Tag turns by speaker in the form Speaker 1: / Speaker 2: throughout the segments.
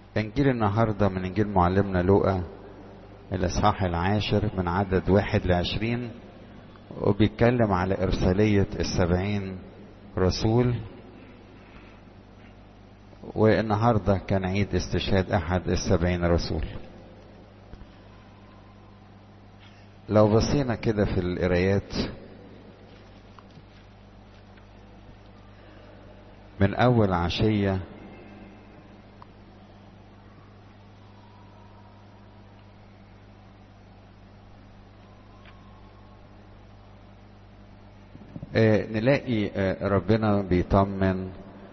Speaker 1: إنجيل النهاردة من إنجيل معلمنا لوقا الإصحاح العاشر من عدد واحد لعشرين وبيتكلم على إرسالية السبعين رسول والنهاردة كان عيد استشهاد أحد السبعين رسول لو بصينا كده في القرايات من أول عشية آه نلاقي آه ربنا بيطمن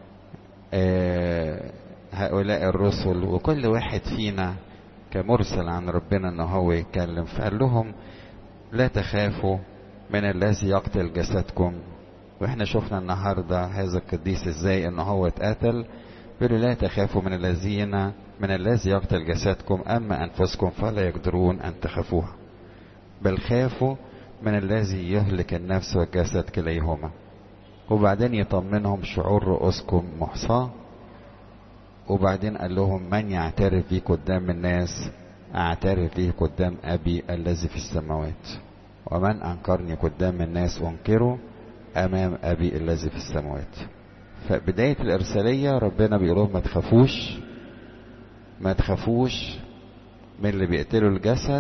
Speaker 1: آه هؤلاء الرسل وكل واحد فينا كمرسل عن ربنا ان هو يتكلم فقال لهم لا تخافوا من الذي يقتل جسدكم واحنا شفنا النهارده هذا القديس ازاي ان هو اتقتل بيقولوا لا تخافوا من الذين من الذي يقتل جسدكم اما انفسكم فلا يقدرون ان تخافوها بل خافوا من الذي يهلك النفس والجسد كليهما وبعدين يطمنهم شعور رؤوسكم محصاة وبعدين قال لهم من يعترف بي قدام الناس اعترف به قدام ابي الذي في السماوات ومن انكرني قدام الناس انكره امام ابي الذي في السماوات فبداية الارسالية ربنا بيقول لهم ما تخافوش ما تخافوش من اللي بيقتلوا الجسد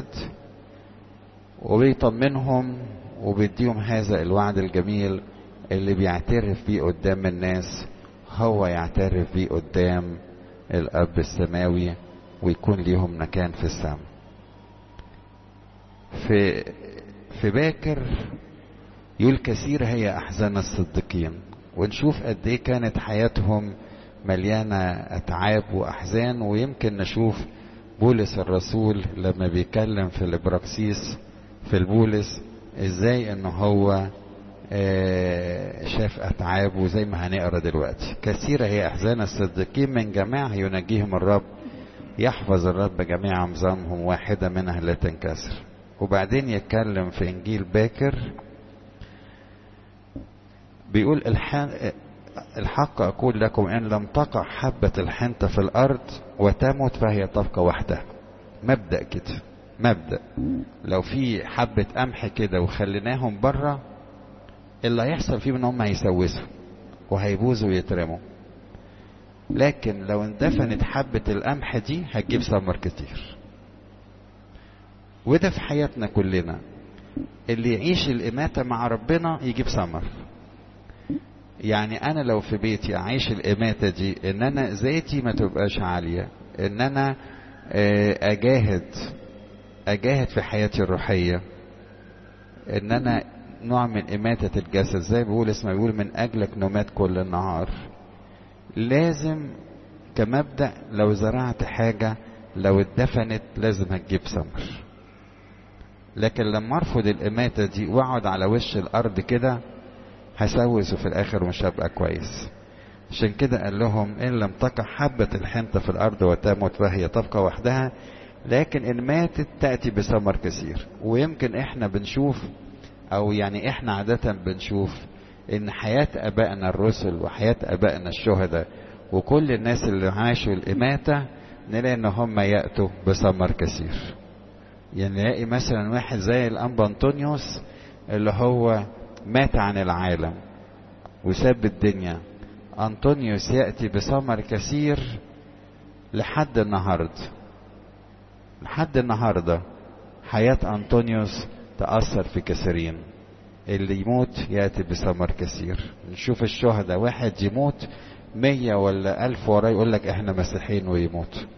Speaker 1: وبيطمنهم وبيديهم هذا الوعد الجميل اللي بيعترف بيه قدام الناس هو يعترف بيه قدام الاب السماوي ويكون ليهم مكان في السماء في في باكر يقول كثير هي احزان الصديقين ونشوف قد ايه كانت حياتهم مليانه اتعاب واحزان ويمكن نشوف بولس الرسول لما بيتكلم في الابراكسيس في البولس ازاي ان هو شاف اتعابه زي ما هنقرا دلوقتي كثيرة هي احزان الصديقين من جماعة ينجيهم الرب يحفظ الرب جميع انظامهم واحدة منها لا تنكسر وبعدين يتكلم في انجيل باكر بيقول الحق اقول لكم ان لم تقع حبة الحنطة في الارض وتمت فهي تبقى وحدها مبدأ كده مبدأ لو في حبة قمح كده وخليناهم بره اللي هيحصل فيهم ان هم هيسوسوا وهيبوظوا ويترموا لكن لو اندفنت حبة القمح دي هتجيب ثمر كتير وده في حياتنا كلنا اللي يعيش الإماتة مع ربنا يجيب ثمر يعني أنا لو في بيتي أعيش الإماتة دي إن أنا ذاتي ما تبقاش عالية إن أنا أجاهد أجاهد في حياتي الروحية إن أنا نوع من إماتة الجسد زي بيقول اسمه بيقول من أجلك نمات كل النهار لازم كمبدأ لو زرعت حاجة لو اتدفنت لازم هتجيب ثمر لكن لما ارفض الإماتة دي واقعد على وش الأرض كده هسوس وفي الآخر مش هبقى كويس عشان كده قال لهم إن لم تقع حبة الحنطة في الأرض وتموت فهي تبقى وحدها لكن إن ماتت تأتي بثمر كثير ويمكن إحنا بنشوف او يعني احنا عادة بنشوف ان حياة ابائنا الرسل وحياة ابائنا الشهداء وكل الناس اللي عاشوا الاماتة نلاقي ان هم يأتوا بثمر كثير يعني نلاقي مثلا واحد زي الانبا انطونيوس اللي هو مات عن العالم وساب الدنيا انطونيوس يأتي بثمر كثير لحد النهاردة لحد النهاردة حياة انطونيوس تأثر في كثيرين اللي يموت يأتي بثمر كثير نشوف الشهداء واحد يموت مية ولا ألف وراه يقول لك احنا مسيحيين ويموت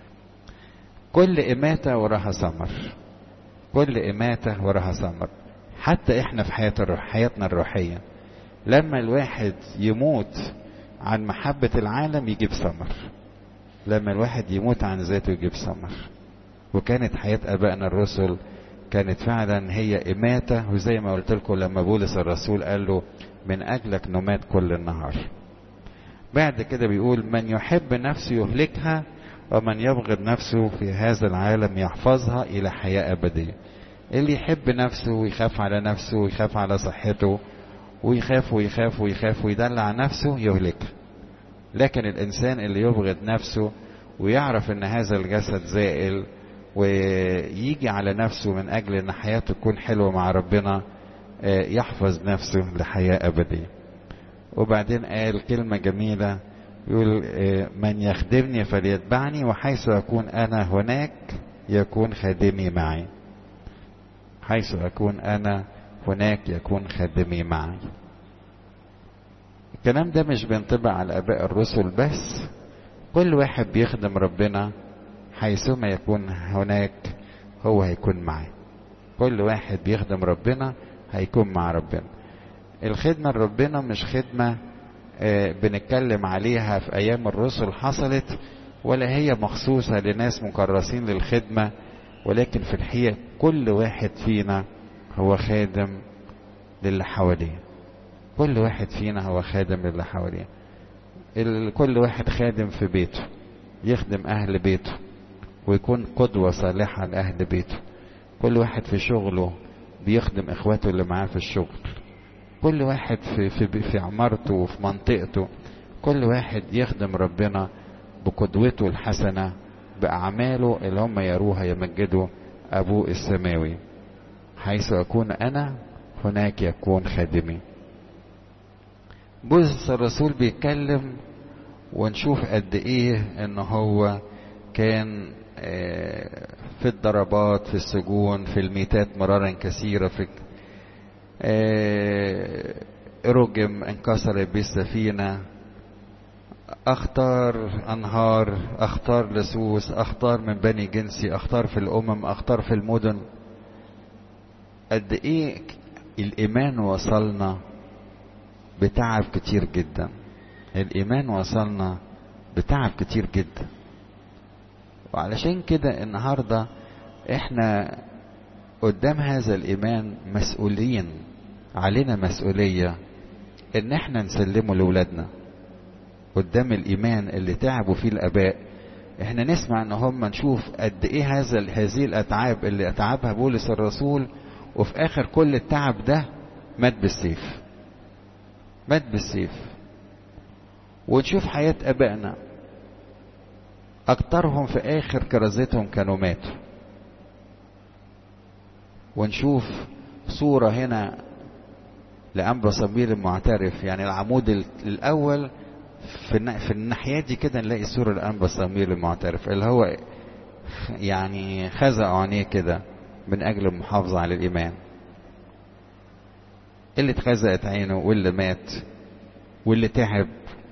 Speaker 1: كل إماتة وراها ثمر كل إماتة وراها ثمر حتى احنا في حياة الروح حياتنا الروحية لما الواحد يموت عن محبة العالم يجيب ثمر لما الواحد يموت عن ذاته يجيب ثمر وكانت حياة أبائنا الرسل كانت فعلا هي إماتة وزي ما قلت لكم لما بولس الرسول قال له من أجلك نمات كل النهار بعد كده بيقول من يحب نفسه يهلكها ومن يبغض نفسه في هذا العالم يحفظها إلى حياة أبدية اللي يحب نفسه ويخاف على نفسه ويخاف على صحته ويخاف ويخاف ويخاف ويدلع نفسه يهلكها لكن الإنسان اللي يبغض نفسه ويعرف ان هذا الجسد زائل ويجي على نفسه من اجل ان حياته تكون حلوه مع ربنا يحفظ نفسه لحياه ابديه وبعدين قال كلمه جميله يقول من يخدمني فليتبعني وحيث اكون انا هناك يكون خادمي معي حيث اكون انا هناك يكون خادمي معي الكلام ده مش بينطبق على اباء الرسل بس كل واحد بيخدم ربنا حيثما يكون هناك هو هيكون معاه كل واحد بيخدم ربنا هيكون مع ربنا الخدمة لربنا مش خدمة آه بنتكلم عليها في أيام الرسل حصلت ولا هي مخصوصة لناس مكرسين للخدمة ولكن في الحقيقة كل واحد فينا هو خادم للي حواليه كل واحد فينا هو خادم للي حواليه كل واحد خادم في بيته يخدم أهل بيته ويكون قدوة صالحة لأهل بيته كل واحد في شغله بيخدم إخواته اللي معاه في الشغل كل واحد في, في, في عمارته وفي منطقته كل واحد يخدم ربنا بقدوته الحسنة بأعماله اللي هم يروها يمجدوا أبوه السماوي حيث أكون أنا هناك يكون خادمي بولس الرسول بيتكلم ونشوف قد ايه ان هو كان في الضربات في السجون في الميتات مرارا كثيرة في رجم انكسر بالسفينة اختار انهار اختار لصوص اختار من بني جنسي اختار في الامم اختار في المدن قد ايه الايمان وصلنا بتعب كتير جدا الايمان وصلنا بتعب كتير جدا وعلشان كده النهارده احنا قدام هذا الايمان مسؤولين علينا مسؤوليه ان احنا نسلمه لاولادنا قدام الايمان اللي تعبوا فيه الاباء احنا نسمع ان هم نشوف قد ايه هذا هذه الاتعاب اللي اتعبها بولس الرسول وفي اخر كل التعب ده مات بالسيف مات بالسيف ونشوف حياة أبائنا أكترهم في آخر كرازتهم كانوا ماتوا ونشوف صورة هنا لأنبا صميل المعترف يعني العمود الأول في في الناحية دي كده نلاقي صورة لأنبا صميل المعترف اللي هو يعني خزق عينيه كده من أجل المحافظة على الإيمان اللي اتخزقت عينه واللي مات واللي تعب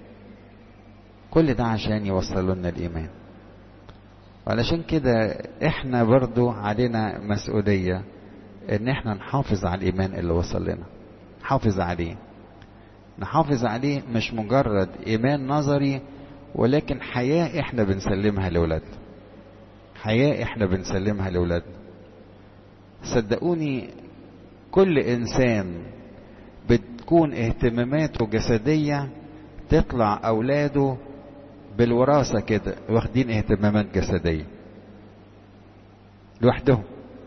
Speaker 1: كل ده عشان يوصلوا لنا الإيمان وعلشان كده احنا برضو علينا مسؤولية ان احنا نحافظ على الإيمان اللي وصل لنا نحافظ عليه نحافظ عليه مش مجرد إيمان نظري ولكن حياة احنا بنسلمها لأولادنا حياة احنا بنسلمها لأولادنا صدقوني كل إنسان بتكون اهتماماته جسدية تطلع أولاده بالوراثة كده واخدين اهتمامات جسدية لوحدهم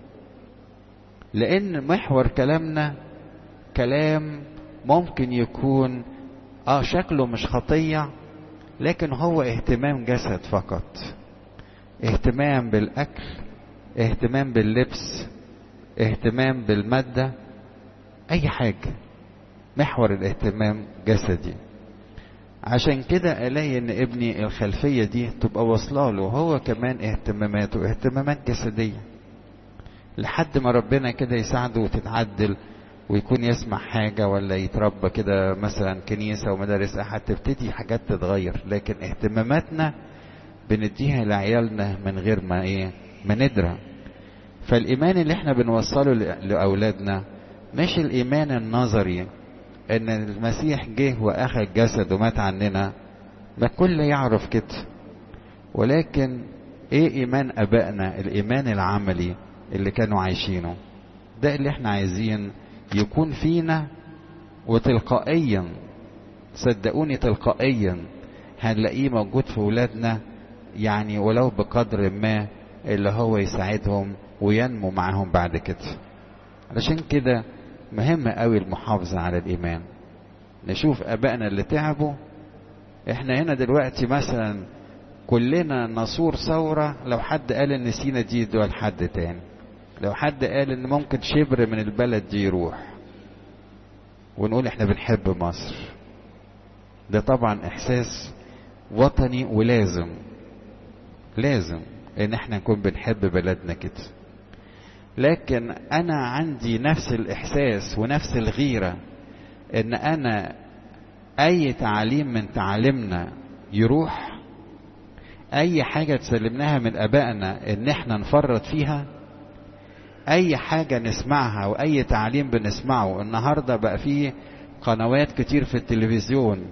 Speaker 1: لأن محور كلامنا كلام ممكن يكون اه شكله مش خطية لكن هو اهتمام جسد فقط اهتمام بالأكل اهتمام باللبس اهتمام بالمادة أي حاجة محور الاهتمام جسدي عشان كده الاقي ان ابني الخلفيه دي تبقى واصله له هو كمان اهتماماته اهتمامات جسديه لحد ما ربنا كده يساعده وتتعدل ويكون يسمع حاجة ولا يتربى كده مثلا كنيسة ومدارس أحد تبتدي حاجات تتغير لكن اهتماماتنا بنديها لعيالنا من غير ما ايه ما ندرى فالإيمان اللي احنا بنوصله لأولادنا مش الإيمان النظري ان المسيح جه واخذ جسد ومات عننا ما كل يعرف كده ولكن ايه ايمان ابائنا الايمان العملي اللي كانوا عايشينه ده اللي احنا عايزين يكون فينا وتلقائيا صدقوني تلقائيا هنلاقيه موجود في ولادنا يعني ولو بقدر ما اللي هو يساعدهم وينمو معاهم بعد كده علشان كده مهم قوي المحافظة على الإيمان نشوف أبائنا اللي تعبوا احنا هنا دلوقتي مثلا كلنا نصور ثورة لو حد قال ان سينا دي دول حد تاني لو حد قال ان ممكن شبر من البلد دي يروح ونقول احنا بنحب مصر ده طبعا احساس وطني ولازم لازم ان احنا نكون بنحب بلدنا كده لكن انا عندي نفس الاحساس ونفس الغيره ان انا اي تعليم من تعاليمنا يروح اي حاجه تسلمناها من ابائنا ان احنا نفرط فيها اي حاجه نسمعها واي تعليم بنسمعه النهارده بقى فيه قنوات كتير في التلفزيون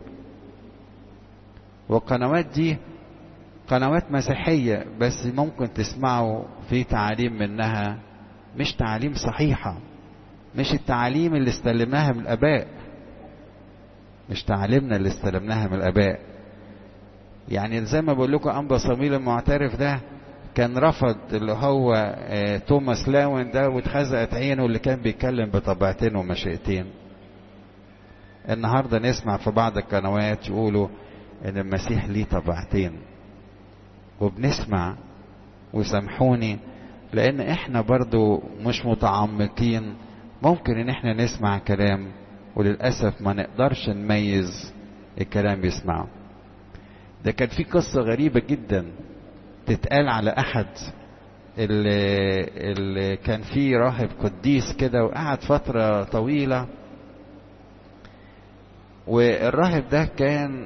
Speaker 1: والقنوات دي قنوات مسيحيه بس ممكن تسمعوا في تعاليم منها مش تعاليم صحيحه مش التعاليم اللي استلمناها من الاباء مش تعاليمنا اللي استلمناها من الاباء يعني زي ما بقول لكم انبا صميل المعترف ده كان رفض اللي هو آه توماس لاون ده واتخزقت عينه اللي كان بيتكلم بطبيعتين ومشيئتين النهارده نسمع في بعض القنوات يقولوا ان المسيح ليه طبيعتين وبنسمع وسامحوني لان احنا برضو مش متعمقين ممكن ان احنا نسمع كلام وللاسف ما نقدرش نميز الكلام بيسمعه ده كان في قصة غريبة جدا تتقال على أحد اللي, اللي كان فيه راهب قديس كده وقعد فترة طويلة والراهب ده كان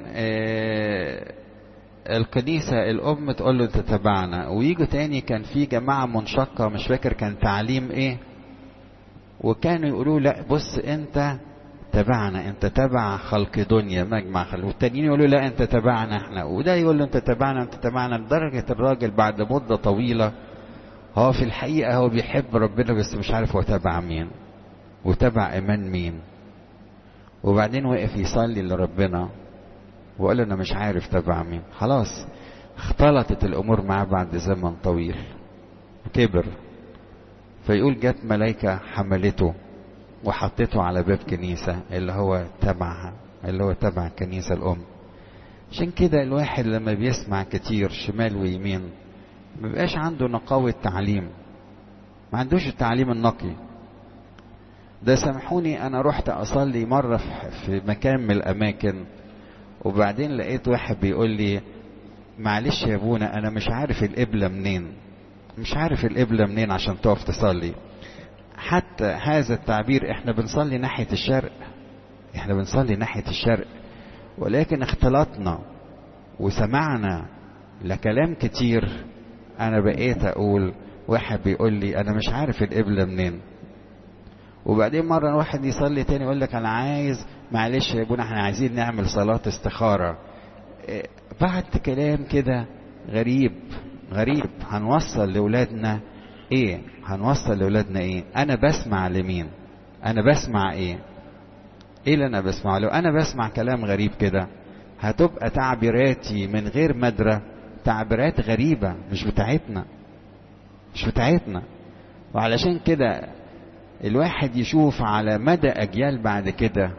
Speaker 1: الكنيسة الأم تقول له أنت تبعنا ويجوا تاني كان في جماعة منشقة مش فاكر كان تعليم إيه وكانوا يقولوا لا بص أنت تبعنا انت تبع خلق دنيا مجمع خلق والتانيين يقولوا لا انت تبعنا احنا وده يقول له انت تبعنا انت تبعنا لدرجة الراجل بعد مدة طويلة هو في الحقيقة هو بيحب ربنا بس مش عارف هو تبع مين وتبع ايمان مين وبعدين وقف يصلي لربنا وقال انا مش عارف تبع مين خلاص اختلطت الامور معاه بعد زمن طويل كبر فيقول جت ملايكة حملته وحطيته على باب كنيسة اللي هو تبعها اللي هو تبع الكنيسة الأم عشان كده الواحد لما بيسمع كتير شمال ويمين ما بيبقاش عنده نقاوة تعليم ما عندوش التعليم النقي ده سامحوني أنا رحت أصلي مرة في مكان من الأماكن وبعدين لقيت واحد بيقول لي معلش يا ابونا أنا مش عارف القبلة منين مش عارف القبلة منين عشان تقف تصلي حتى هذا التعبير احنا بنصلي ناحية الشرق احنا بنصلي ناحية الشرق ولكن اختلطنا وسمعنا لكلام كتير انا بقيت اقول واحد بيقول لي انا مش عارف القبلة منين وبعدين مرة واحد يصلي تاني يقول لك انا عايز معلش يا ابونا احنا عايزين نعمل صلاة استخارة بعد كلام كده غريب غريب هنوصل لأولادنا ايه هنوصل لاولادنا ايه انا بسمع لمين انا بسمع ايه ايه اللي انا بسمع له انا بسمع كلام غريب كده هتبقى تعبيراتي من غير مدرة تعبيرات غريبة مش بتاعتنا مش بتاعتنا وعلشان كده الواحد يشوف على مدى اجيال بعد كده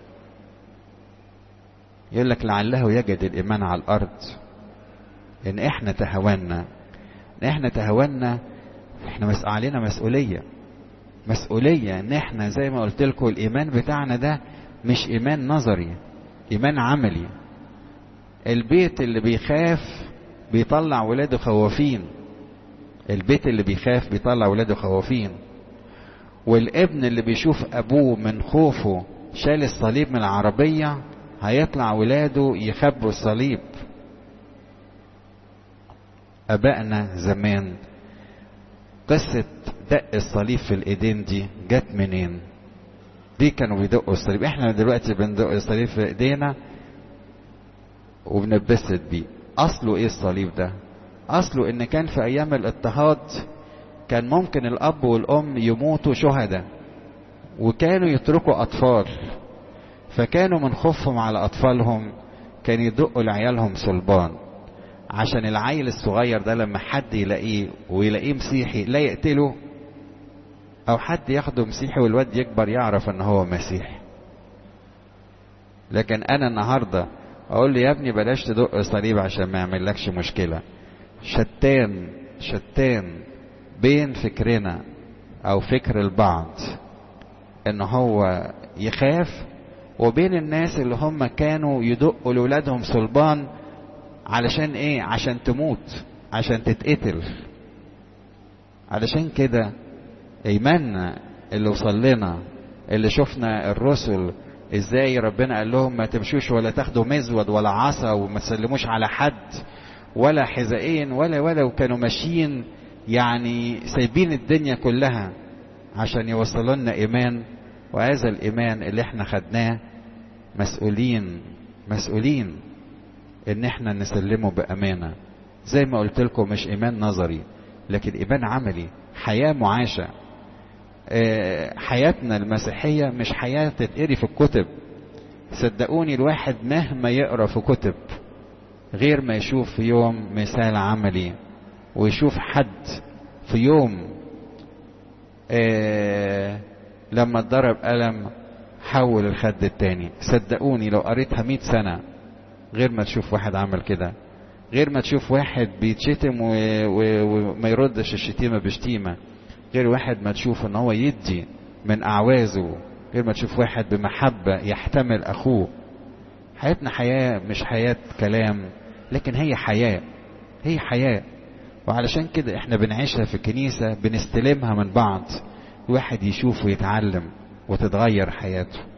Speaker 1: يقول لك لعله يجد الايمان على الارض ان احنا تهاونا ان احنا تهاونا احنا مس... علينا مسؤولية مسؤولية ان احنا زي ما قلت لكم الايمان بتاعنا ده مش ايمان نظري ايمان عملي البيت اللي بيخاف بيطلع ولاده خوافين البيت اللي بيخاف بيطلع ولاده خوافين والابن اللي بيشوف ابوه من خوفه شال الصليب من العربية هيطلع ولاده يخبوا الصليب ابائنا زمان قصة دق الصليب في الايدين دي جت منين دي كانوا بيدقوا الصليب احنا دلوقتي بندق الصليب في ايدينا وبنتبسط بيه اصله ايه الصليب ده اصله ان كان في ايام الاضطهاد كان ممكن الاب والام يموتوا شهداء وكانوا يتركوا اطفال فكانوا من خوفهم على اطفالهم كان يدقوا لعيالهم صلبان عشان العيل الصغير ده لما حد يلاقيه ويلاقيه مسيحي لا يقتله او حد ياخده مسيحي والواد يكبر يعرف ان هو مسيحي لكن انا النهارده اقول له يا ابني بلاش تدق صليب عشان ما يعملكش مشكله شتان شتان بين فكرنا او فكر البعض ان هو يخاف وبين الناس اللي هم كانوا يدقوا لولادهم صلبان علشان ايه عشان تموت عشان تتقتل علشان كده ايماننا اللي وصل لنا اللي شفنا الرسل ازاي ربنا قال لهم ما تمشوش ولا تاخدوا مزود ولا عصا وما تسلموش على حد ولا حذائين ولا ولا وكانوا ماشيين يعني سايبين الدنيا كلها عشان يوصلوا لنا ايمان وهذا الايمان اللي احنا خدناه مسؤولين مسؤولين ان احنا نسلمه بامانه زي ما قلت لكم مش ايمان نظري لكن ايمان عملي حياه معاشه حياتنا المسيحيه مش حياه تتقري في الكتب صدقوني الواحد مهما يقرا في كتب غير ما يشوف في يوم مثال عملي ويشوف حد في يوم آه لما اتضرب قلم حول الخد التاني صدقوني لو قريتها مئة سنة غير ما تشوف واحد عمل كده غير ما تشوف واحد بيتشتم وما يردش الشتيمة بشتيمة غير واحد ما تشوف ان هو يدي من اعوازه غير ما تشوف واحد بمحبة يحتمل اخوه حياتنا حياة مش حياة كلام لكن هي حياة هي حياة وعلشان كده احنا بنعيشها في الكنيسة بنستلمها من بعض واحد يشوف ويتعلم وتتغير حياته